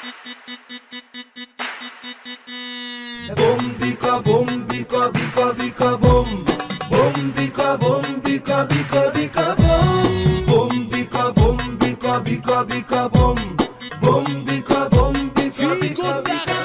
Bom bika bom bika bika bika bom Bom bika bom bika bika bika bom Bom bika bom bika bika bika bom Bom bika bom bika bika bika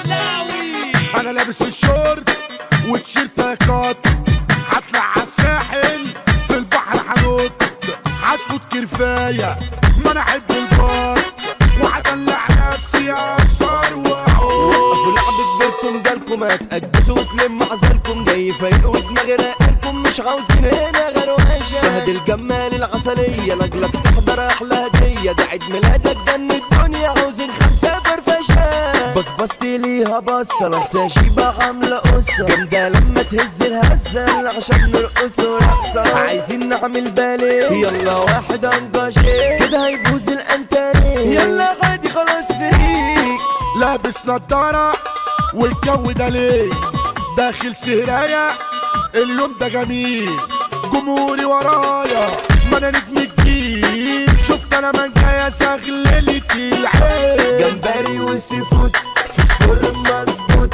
انا لابس الشورت والتيشيرت كات هطلع على الساحل في البحر هنط هشفط كرفايه ما انا احب البار وهدلع نفسي اكسر واعوم وقفوا لعب كبركم جالكم هتأجزوا وتلم عزلكم جاي فايق ودماغي راقلكم مش عاوزين هنا غير وحشة فهد الجمال العسلية لاجلك تحضر احلى هدية ده عيد ميلادك جن الدنيا عاوزين خمسة فرفشة بصبصت ليها بصة لابسة شيبة عاملة قصة جامدة لما تهز الهزة عشان نرقص ورقصة عايزين نعمل بالي يلا واحد انجاشي كده هيبوظ الانتاني يلا عادي خلاص فريق لابس نضارة والجو ده ليه داخل سهراية اليوم ده جميل جمهوري ورايا ما انا نجم الجيل شفت انا من جاية شغلتي العين جمبري وسي فود فسفور مظبوط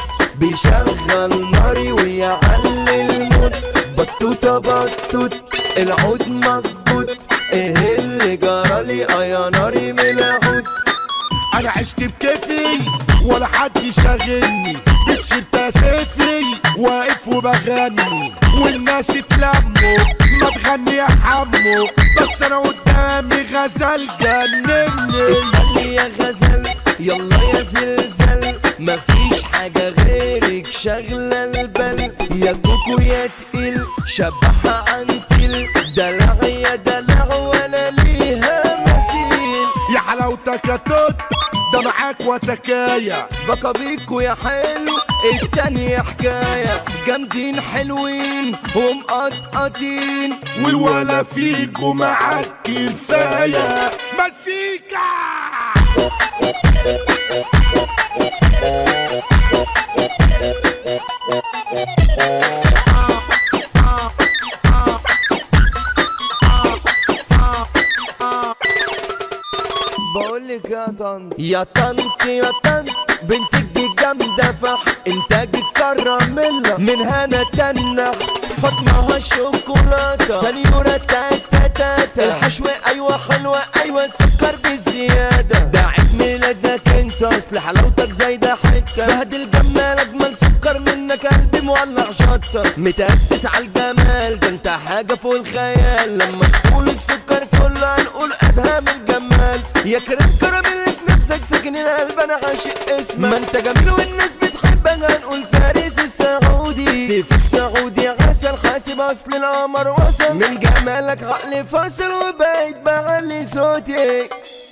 بيشغل ناري ويعلي المود بطوطة بطوط العود مظبوط ايه اللي جرالي اه يا ناري من العود انا عشت بكيفي ولا حد يشغلني بتشيرت اسفي واقف وبغني والناس اتلموا ما تغني يا حمو بس انا قدامي غزل جنني قالي يا غزل يلا يا زلزل مفيش حاجة غيرك شغلة البل يا كوكو يا تقيل شبحها عنتل دلع يا دلع ولا ليها مثيل يا حلاوتك يا توت ده معاك وتكاية بقى بيكو يا حلو التانية حكاية جامدين حلوين ومقطقطين والولا فيكو معاك كفاية مسيكا بقولك يا طنط يا طنط يا طنط بنتك دي جامدة فح انتاجك كراميلا من هنا تنح فاطمة شوكولاتة سنيورة تاتا تاتا الحشوة ايوه حلوة ايوه سكر بزيادة ده عيد ميلادك انت اصل حلاوتك زايدة حتة فهد الجمال اجمل سكر منك قلبي مولع شطة متأسس على الجمال ده انت حاجة فوق الخيال لما تقول السكر كله هنقول ادهم الجمال يا كريم كراميل في نفسك ساكن القلب انا عاشق اسمك ما انت جميل والناس بتحبك هنقول فارس السعودي سيف السعودي عسل حاسب اصل القمر وصل من جمالك عقلي فاصل وبقيت بعلي صوتي